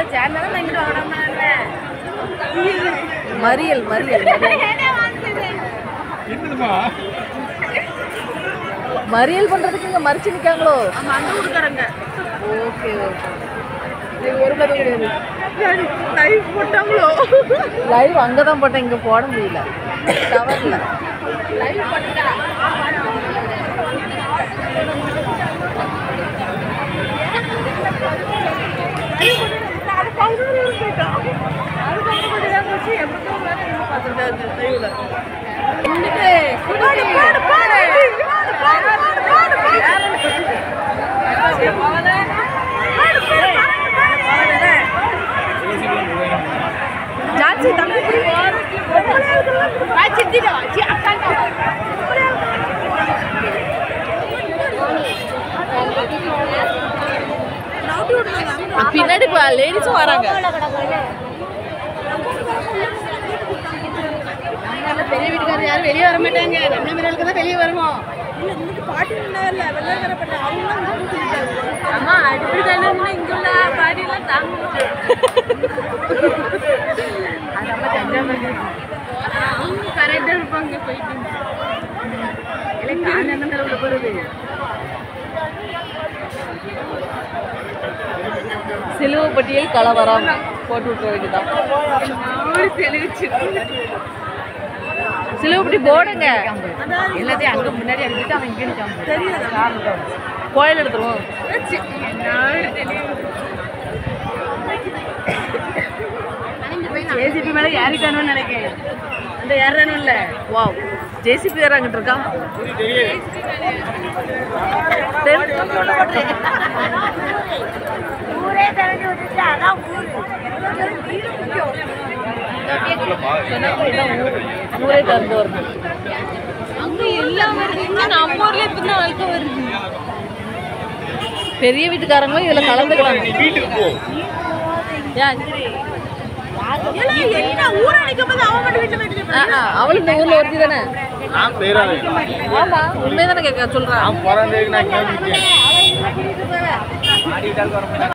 மறியல் மறியல் என்னதுமா மறியல் பண்றதுக்கு இங்க மறிச்சு நிக்காங்களோ ஆமா அந்த ஊருக்காரங்க ஓகே ஓகே இது ஒரு மணி கிடையாது லைவ் போட்டாங்களோ லைவ் அங்கே தான் போட்டேன் இங்கே போட முடியல டவர்ல அது பதினோரு ஊர் போயிட்டோம் அது பதினோரு தான் போச்சு எண்பத்தி ஒரு வேலை என்ன பார்த்துட்டு அந்த லைவ்ல பாடு பாடு பாடு பாடு பாடு பாடு ஜான்சி தம்பி பின்னாடி லேடிஸும் வராங்க பெரிய வீட்டுக்காரர் யாரும் வெளியே வர மாட்டாங்க நம்ம மீனலுக்கு தான் வெளியே வருவோம் இல்ல இன்னைக்கு பாட்டி இல்ல வெள்ளைக்கார பண்ண அவங்க அம்மா அடிப்படி தள்ளி இங்க உள்ள பாடி எல்லாம் தாங்க அவங்க கரெக்டா இருப்பாங்க போயிட்டு இல்லை காண என்ன உள்ள போறது சிலுவப்பட்டியில் கலவரம் போட்டு விட்டுற வேண்டியதான் தெளிவிச்சு சிலுவப்பட்டி போடுங்க எல்லாத்தையும் அங்க முன்னாடி அடிச்சுட்டு அவன் இங்கே நிற்காம தெரியல கோயில் எடுத்துருவோம் ஜேசிபி மேல ஏறிட்டானு நினைக்கிறேன் அந்த ஏறானும் இல்ல வாவ் ஜேசிபி வேற அங்கிட்டு இருக்கா ஊரே தெரிஞ்சு விட்டுச்சு அதான் ஊரு ஊரே திறந்து வருது அங்க எல்லாம் வருது இங்க நம்ம ஊர்ல இப்பதான் வாழ்க்கை வருது பெரிய வீட்டுக்காரங்களும் இதுல கலந்துக்கிறாங்க நீ வீட்டுக்கு போ ஏன் என்ன ஊரை நிக்கும் போது அவன் மட்டும் வீட்டுல போயிட்டு ஆ, ஆ, அவளும் இந்த ஊர்ல ஒருத்தி தானே நான் பேராவே ஆமா உண்மையை தானே கேட்க சொல்றேன் நான் பிறந்ததுக்கு நான் கேள்வி